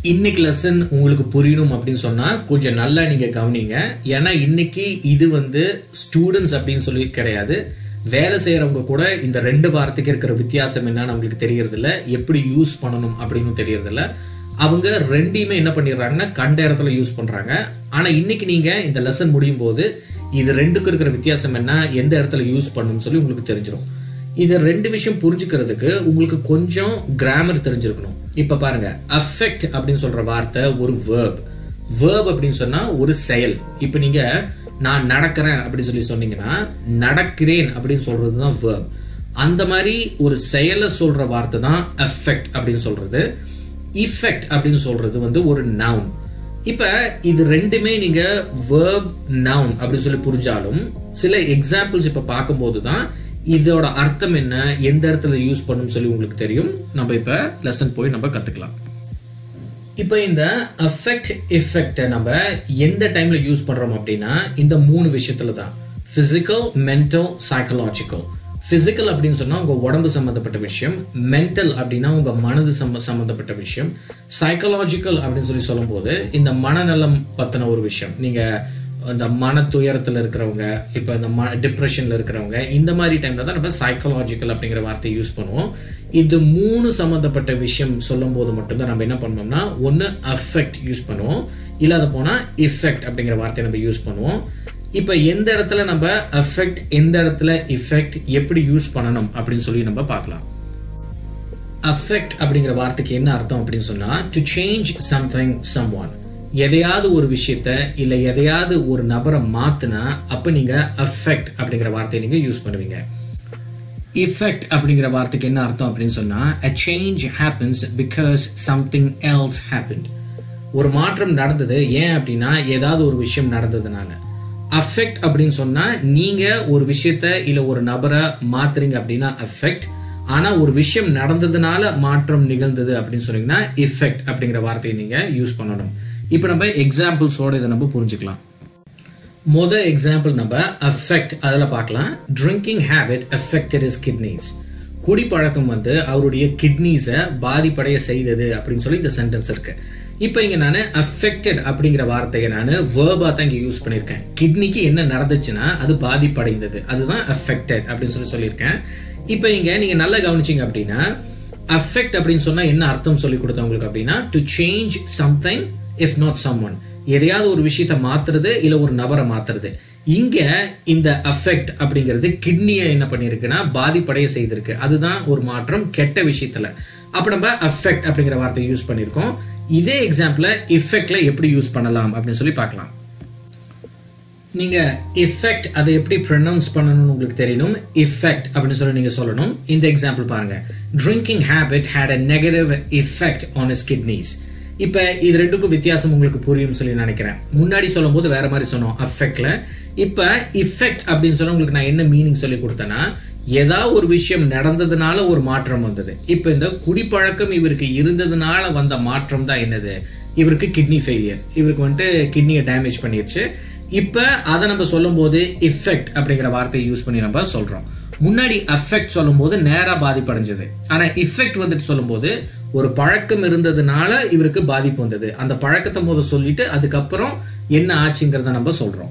இன்னைக்கு லெசன் உங்களுக்கு புரியணும் அப்படின்னு சொன்னா கொஞ்சம் நல்லா நீங்க கவனிங்க ஏன்னா இன்னைக்கு இது வந்து ஸ்டூடெண்ட்ஸ் அப்படின்னு சொல்லி கிடையாது வேலை செய்யறவங்க கூட இந்த ரெண்டு வாரத்துக்கு இருக்கிற வித்தியாசம் என்னன்னு அவங்களுக்கு தெரியறது இல்ல எப்படி யூஸ் பண்ணணும் அப்படின்னு தெரியறது இல்ல அவங்க ரெண்டையுமே என்ன பண்ணிடுறாங்கன்னா கண்ட இடத்துல யூஸ் பண்றாங்க ஆனா இன்னைக்கு நீங்க இந்த லெசன் முடியும் போது இது ரெண்டுக்கும் இருக்கிற வித்தியாசம் என்ன எந்த இடத்துல யூஸ் பண்ணணும்னு சொல்லி உங்களுக்கு தெரிஞ்சிடும் இது ரெண்டு விஷயம் புரிஞ்சுக்கிறதுக்கு உங்களுக்கு கொஞ்சம் கிராமர் தெரிஞ்சிருக்கணும் இப்ப பாருங்க அஃபெக்ட் அப்படின்னு சொல்ற வார்த்தை ஒரு வேர்ப் வேர்ப் அப்படின்னு சொன்னா ஒரு செயல் இப்ப நீங்க நான் நடக்கிறேன் அப்படின்னு சொல்லி சொன்னீங்கன்னா நடக்கிறேன் அப்படின்னு சொல்றது தான் வேர்ப் அந்த மாதிரி ஒரு செயலை சொல்ற வார்த்தை தான் அஃபெக்ட் அப்படின்னு சொல்றது இஃபெக்ட் அப்படின்னு சொல்றது வந்து ஒரு நவுன் இப்ப இது ரெண்டுமே நீங்க வேர்ப் நவுன் அப்படின்னு சொல்லி புரிஞ்சாலும் சில எக்ஸாம்பிள்ஸ் இப்ப பார்க்கும்போது தான் இதோட அர்த்தம் என்ன எந்த இடத்துல யூஸ் பண்ணும் சொல்லி உங்களுக்கு தெரியும் நம்ம இப்ப லெசன் போய் நம்ம கத்துக்கலாம் இப்போ இந்த அஃபெக்ட் எஃபெக்டை நம்ம எந்த டைம்ல யூஸ் பண்றோம் அப்படின்னா இந்த மூணு விஷயத்துல தான் பிசிக்கல் மென்டல் சைக்கலாஜிக்கல் பிசிக்கல் அப்படின்னு சொன்னா உங்க உடம்பு சம்பந்தப்பட்ட விஷயம் மென்டல் அப்படின்னா உங்க மனது சம்ப சம்பந்தப்பட்ட விஷயம் சைக்கலாஜிக்கல் அப்படின்னு சொல்லி சொல்லும்போது இந்த மனநலம் பத்தின ஒரு விஷயம் நீங்க இந்த மன துயரத்தில் இருக்கிறவங்க இப்போ இந்த ம டிப்ரெஷனில் இருக்கிறவங்க இந்த மாதிரி டைமில் தான் நம்ம சைக்கலாஜிக்கல் அப்படிங்கிற வார்த்தையை யூஸ் பண்ணுவோம் இது மூணு சம்மந்தப்பட்ட விஷயம் சொல்லும் போது மட்டும்தான் நம்ம என்ன பண்ணுவோம்னா ஒன்று அஃபெக்ட் யூஸ் பண்ணுவோம் இல்லாத போனால் இஃபெக்ட் அப்படிங்கிற வார்த்தையை நம்ம யூஸ் பண்ணுவோம் இப்போ எந்த இடத்துல நம்ம அஃபெக்ட் எந்த இடத்துல இஃபெக்ட் எப்படி யூஸ் பண்ணணும் அப்படின்னு சொல்லி நம்ம பார்க்கலாம் அஃபெக்ட் அப்படிங்கிற வார்த்தைக்கு என்ன அர்த்தம் அப்படின்னு சொன்னா to change something someone எதையாவது ஒரு விஷயத்த இல்ல எதையாவது ஒரு நபரை மாத்துனா அப்ப நீங்க அஃபெக்ட் அப்படிங்கிற வார்த்தையை நீங்க யூஸ் பண்ணுவீங்க இஃபெக்ட் அப்படிங்கிற வார்த்தைக்கு என்ன அர்த்தம் அப்படின்னு சொன்னா a change happens because something else happened ஒரு மாற்றம் நடந்தது ஏன் அப்படின்னா ஏதாவது ஒரு விஷயம் நடந்ததுனால அஃபெக்ட் அப்படின்னு சொன்னா நீங்க ஒரு விஷயத்த இல்ல ஒரு நபரை மாத்துறீங்க அப்படின்னா அஃபெக்ட் ஆனா ஒரு விஷயம் நடந்ததுனால மாற்றம் நிகழ்ந்தது அப்படின்னு சொன்னீங்கன்னா இஃபெக்ட் அப்படிங்கிற வார்த்தையை நீங்க யூஸ் பண்ணணும் இப்போ நம்ம எக்ஸாம்பிள்ஸோட இதை நம்ம புரிஞ்சுக்கலாம் முத எக்ஸாம்பிள் நம்ம அஃபெக்ட் அதில் பார்க்கலாம் drinking habit affected his kidneys குடிப்பழக்கம் வந்து அவருடைய கிட்னிஸை பாதிப்படைய செய்தது அப்படின்னு சொல்லி இந்த சென்டென்ஸ் இருக்கு இப்போ இங்க நான் அஃபெக்டட் அப்படிங்கிற வார்த்தையை நான் வேர்பா தான் இங்க யூஸ் பண்ணியிருக்கேன் கிட்னிக்கு என்ன நடந்துச்சுன்னா அது பாதிப்படைந்தது அதுதான் அஃபெக்டட் அப்படின்னு சொல்லி சொல்லியிருக்கேன் இப்போ இங்க நீங்க நல்லா கவனிச்சீங்க அப்படின்னா அஃபெக்ட் அப்படின்னு சொன்னா என்ன அர்த்தம் சொல்லி கொடுத்தவங்களுக்கு அப்படின்னா to change something if not someone எதையாவது ஒரு விஷயத்த மாத்துறது இல்ல ஒரு நபரை மாத்துறது இங்க இந்த அஃபெக்ட் அப்படிங்கிறது கிட்னியை என்ன பண்ணிருக்குன்னா பாதிப்படைய செய்திருக்கு அதுதான் ஒரு மாற்றம் கெட்ட விஷயத்துல அப்ப நம்ம அஃபெக்ட் அப்படிங்கிற வார்த்தையை யூஸ் பண்ணிருக்கோம் இதே எக்ஸாம்பிள இஃபெக்ட்ல எப்படி யூஸ் பண்ணலாம் அப்படின்னு சொல்லி பார்க்கலாம் நீங்க இஃபெக்ட் அதை எப்படி ப்ரொனவுன்ஸ் பண்ணணும்னு உங்களுக்கு தெரியணும் இஃபெக்ட் அப்படின்னு சொல்லி நீங்க சொல்லணும் இந்த எக்ஸாம்பிள் பாருங்க drinking habit had a negative effect on his kidneys இப்ப இது ரெண்டுக்கும் வித்தியாசம் உங்களுக்கு புரியும் சொல்லி நினைக்கிறேன் முன்னாடி சொல்லும் போது வேற மாதிரி சொன்னோம் அஃபெக்ட்ல இப்ப இஃபெக்ட் அப்படின்னு சொன்னா உங்களுக்கு நான் என்ன மீனிங் சொல்லி கொடுத்தேன்னா ஏதாவது ஒரு விஷயம் நடந்ததுனால ஒரு மாற்றம் வந்தது இப்ப இந்த குடிப்பழக்கம் இவருக்கு இருந்ததுனால வந்த மாற்றம் தான் என்னது இவருக்கு கிட்னி ஃபெயிலியர் இவருக்கு வந்துட்டு கிட்னியை டேமேஜ் பண்ணிருச்சு இப்ப அதை நம்ம சொல்லும் போது இஃபெக்ட் அப்படிங்கிற வார்த்தையை யூஸ் பண்ணி நம்ம சொல்றோம் முன்னாடி அஃபெக்ட் சொல்லும் போது நேரா பாதிப்படைஞ்சது ஆனா இஃபெக்ட் வந்துட்டு சொல்லும் போது ஒரு பழக்கம் இருந்ததுனால இவருக்கு பாதிப்பு வந்தது அந்த பழக்கத்தை போது சொல்லிட்டு அதுக்கப்புறம் என்ன ஆச்சுங்கிறத நம்ம சொல்றோம்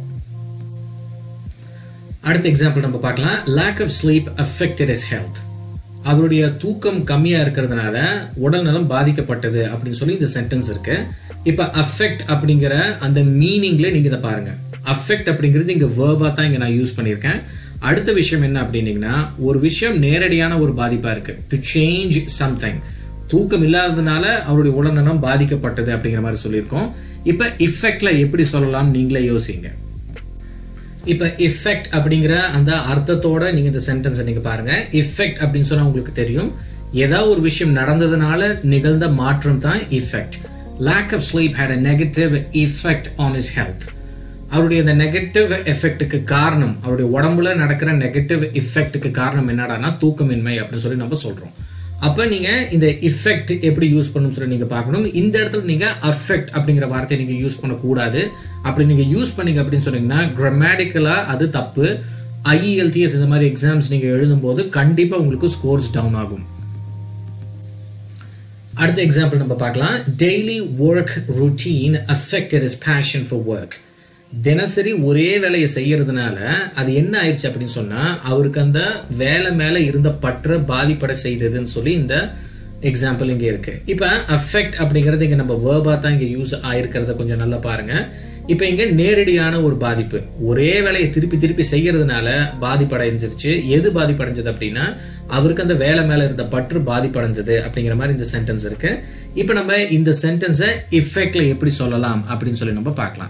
அடுத்த எக்ஸாம்பிள் நம்ம பார்க்கலாம் lack of sleep affected his health அவருடைய தூக்கம் கம்மியா இருக்கிறதுனால உடல் நலம் பாதிக்கப்பட்டது அப்படின்னு சொல்லி இந்த சென்டென்ஸ் இருக்கு இப்ப அஃபெக்ட் அப்படிங்கிற அந்த மீனிங்ல நீங்க இதை பாருங்க அஃபெக்ட் அப்படிங்கிறது இங்க வேர்பா தான் இங்க நான் யூஸ் பண்ணியிருக்கேன் அடுத்த விஷயம் என்ன அப்படின்னீங்கன்னா ஒரு விஷயம் நேரடியான ஒரு பாதிப்பா இருக்கு டு சேஞ்ச் சம்திங் தூக்கம் இல்லாததுனால அவருடைய உடல்நலம் பாதிக்கப்பட்டது அப்படிங்கிற மாதிரி சொல்லியிருக்கோம் இப்ப இஃபெக்ட்ல எப்படி சொல்லலாம் நீங்களே யோசிங்க இப்ப இஃபெக்ட் அப்படிங்கிற அந்த அர்த்தத்தோட நீங்க இந்த சென்டென்ஸை நீங்க பாருங்க இஃபெக்ட் அப்படின்னு சொன்னா உங்களுக்கு தெரியும் ஏதாவது ஒரு விஷயம் நடந்ததுனால நிகழ்ந்த மாற்றம் தான் effect lack of sleep had a negative effect on his health அவருடைய இந்த நெகட்டிவ் எஃபெக்ட்டுக்கு காரணம் அவருடைய உடம்புல நடக்கிற நெகட்டிவ் இஃபெக்ட்டுக்கு காரணம் என்னடானா தூக்கமின்மை அப்படின்னு சொல்லி நம்ம சொல்றோம் அப்ப நீங்க இந்த இஃபெக்ட் எப்படி யூஸ் பண்ணும் சொல்லி நீங்க பார்க்கணும் இந்த இடத்துல நீங்க அஃபெக்ட் அப்படிங்கிற வார்த்தையை நீங்க யூஸ் பண்ணக்கூடாது அப்படி நீங்க யூஸ் பண்ணீங்க அப்படின்னு சொன்னீங்கன்னா கிராமட்டிக்கலா அது தப்பு ஐஇஎல்டிஎஸ் இந்த மாதிரி எக்ஸாம்ஸ் நீங்க எழுதும்போது கண்டிப்பா உங்களுக்கு ஸ்கோர்ஸ் டவுன் ஆகும் அடுத்த எக்ஸாம்பிள் நம்ம பார்க்கலாம் daily work routine affected his passion for work தினசரி ஒரே வேலையை செய்யறதுனால அது என்ன ஆயிடுச்சு அப்படின்னு சொன்னா அவருக்கு அந்த வேலை மேல இருந்த பற்ற பாதிப்பட செய்ததுன்னு சொல்லி இந்த எக்ஸாம்பிள் இங்க இருக்கு இப்ப அஃபெக்ட் அப்படிங்கிறது இங்க நம்ம வேர்பா தான் இங்க யூஸ் ஆயிருக்கிறத கொஞ்சம் நல்லா பாருங்க இப்ப இங்க நேரடியான ஒரு பாதிப்பு ஒரே வேலையை திருப்பி திருப்பி செய்யறதுனால பாதிப்படைஞ்சிருச்சு எது பாதிப்படைஞ்சது அப்படின்னா அவருக்கு அந்த வேலை மேல இருந்த பற்று பாதிப்படைஞ்சது அப்படிங்கிற மாதிரி இந்த சென்டென்ஸ் இருக்கு இப்ப நம்ம இந்த சென்டென்ஸை இஃபெக்ட்ல எப்படி சொல்லலாம் அப்படின்னு சொல்லி நம்ம பார்க்கலாம்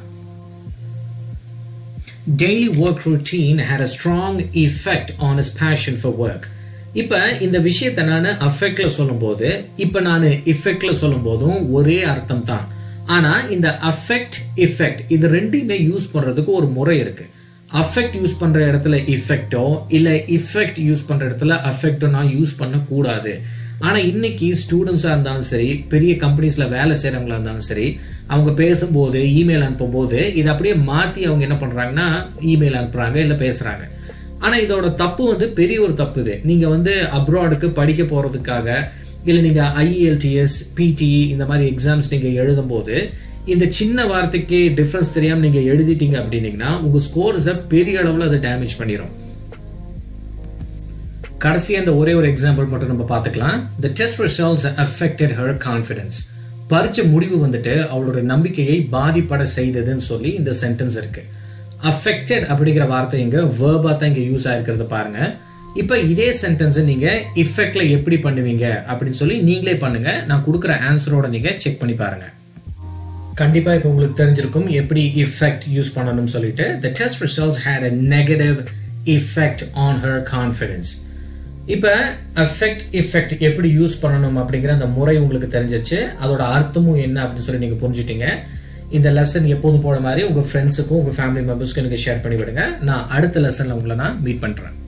daily work routine had a strong effect on his passion for work இப்போ இந்த விஷயத்தை நான் அஃபெக்ட்ல சொல்லும்போது இப்போ நான் இஃபெக்ட்ல சொல்லும்போதும் ஒரே அர்த்தம் தான் ஆனா இந்த அஃபெக்ட் இஃபெக்ட் இது ரெண்டையுமே யூஸ் பண்றதுக்கு ஒரு முறை இருக்கு அஃபெக்ட் யூஸ் பண்ற இடத்துல இஃபெக்டோ இல்ல இஃபெக்ட் யூஸ் பண்ற இடத்துல அஃபெக்டோ நான் யூஸ் பண்ணக்கூடாது ஆனா இன்னைக்கு ஸ்டூடெண்ட்ஸா இருந்தாலும் சரி பெரிய கம்பெனிஸ்ல வேலை செய்யறவங்களா இருந்தாலும் சரி அவங்க பேசும்போது இமெயில் அனுப்பும்போது இதை அப்படியே மாத்தி அவங்க என்ன பண்றாங்கன்னா இமெயில் அனுப்புறாங்க இல்ல பேசுறாங்க ஆனா இதோட தப்பு வந்து பெரிய ஒரு தப்பு இது நீங்க வந்து அப்ராடுக்கு படிக்க போறதுக்காக இல்ல நீங்க ஐஎல்டிஎஸ் பிடிஇ இந்த மாதிரி எக்ஸாம்ஸ் நீங்க எழுதும் போது இந்த சின்ன வார்த்தைக்கு டிஃபரன்ஸ் தெரியாம நீங்க எழுதிட்டீங்க அப்படின்னீங்கன்னா உங்க ஸ்கோர்ஸை பெரிய அளவுல அதை டேமேஜ் பண்ணிடும் கடைசியா இந்த ஒரே ஒரு எக்ஸாம்பிள் மட்டும் நம்ம பார்த்துக்கலாம் the test results affected her confidence பரிச்ச முடிவு வந்துட்டு அவளோட நம்பிக்கையை பாதிப்பட செய்ததுன்னு சொல்லி இந்த சென்டென்ஸ் இருக்கு அஃபெக்டட் அப்படிங்கிற வார்த்தை இங்க வேர்பா தான் இங்க யூஸ் ஆயிருக்கிறத பாருங்க இப்போ இதே சென்டென்ஸை நீங்க இஃபெக்ட்ல எப்படி பண்ணுவீங்க அப்படின்னு சொல்லி நீங்களே பண்ணுங்க நான் கொடுக்குற ஆன்சரோட நீங்க செக் பண்ணி பாருங்க கண்டிப்பா இப்போ உங்களுக்கு தெரிஞ்சிருக்கும் எப்படி இஃபெக்ட் யூஸ் பண்ணணும்னு சொல்லிட்டு the test results had a negative effect on her confidence இப்போ அஃபெக்ட் இஃபெக்ட் எப்படி யூஸ் பண்ணணும் அப்படிங்கிற அந்த முறை உங்களுக்கு தெரிஞ்சிருச்சு அதோட அர்த்தமும் என்ன அப்படின்னு சொல்லி நீங்கள் புரிஞ்சுட்டீங்க இந்த லெசன் எப்போதும் போல மாதிரி உங்கள் ஃப்ரெண்ட்ஸுக்கும் உங்கள் ஃபேமிலி மெம்பர்ஸ்க்கும் நீங்கள் ஷேர் பண்ணி விடுங்க நான் அடுத்த லெசனில் உங்களை நான் மீட் பண்ணுறேன்